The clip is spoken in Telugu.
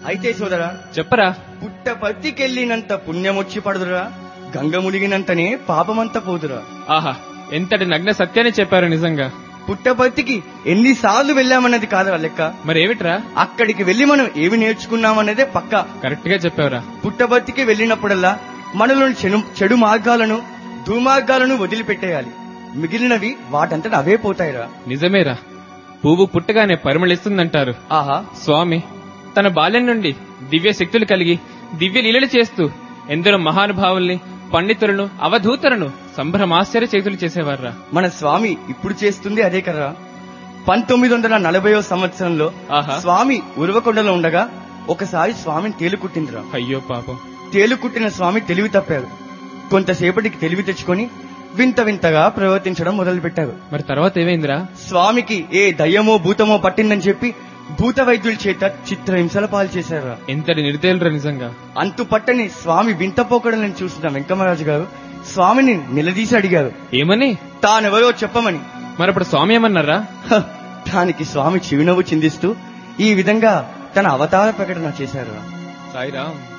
అయితే సోదరా చెప్పరా పుట్టపర్తికెళ్ళినంత పుణ్యమొచ్చి పడుదురా గంగ మునిగినంతనే పాపమంతా పోదురా ఆహా ఎంతటి నగ్న సత్యాన్ని చెప్పారు నిజంగా పుట్టపర్తికి ఎన్నిసార్లు వెళ్ళామన్నది కాదురా లెక్క మరేమిట్రా అక్కడికి వెళ్లి మనం ఏమి నేర్చుకున్నామన్నదే పక్కా కరెక్ట్ గా చెప్పావురా పుట్టబర్తికి వెళ్ళినప్పుడల్లా మనలోని చెడు చెడు మార్గాలను దుర్మార్గాలను వదిలిపెట్టేయాలి మిగిలినవి వాటంతట అవే పోతాయిరా నిజమేరా పువ్వు పుట్టగానే పరిమళిస్తుందంటారు ఆహా స్వామి తన బాల్యం నుండి దివ్య శక్తులు కలిగి దివ్య లీలలు చేస్తూ ఎందరో మహానుభావుల్ని పండితులను అవధూతలను సంభ్రమాశ్చర్య చేతులు చేసేవారా మన స్వామి ఇప్పుడు చేస్తుంది అదే కదా పంతొమ్మిది వందల నలభైవ సంవత్సరంలో ఆహా స్వామి ఉరవకొండలో ఉండగా ఒకసారి స్వామిని తేలుకుట్టిందిరా అయ్యో పాపం తేలుకుట్టిన స్వామి తెలివి తప్పారు కొంతసేపటికి తెలివి తెచ్చుకొని వింత వింతగా ప్రవర్తించడం మొదలుపెట్టారు మరి తర్వాత ఏమైందిరా స్వామికి ఏ దయ్యమో భూతమో పట్టిందని చెప్పి భూత వైద్యుల చేత చిత్రహింసల పాలు చేశారు ఎంతటి నిర్దయులరా నిజంగా అంతు పట్టని స్వామి వింత పోకడలను చూసిన వెంకమరాజు గారు స్వామిని నిలదీసి అడిగారు ఏమని తానెవరో చెప్పమని మరప్పుడు స్వామి ఏమన్నారా హ, దానికి స్వామి చిరునవ్వు చిందిస్తూ ఈ విధంగా తన అవతార ప్రకటన చేశారు సాయిరామ్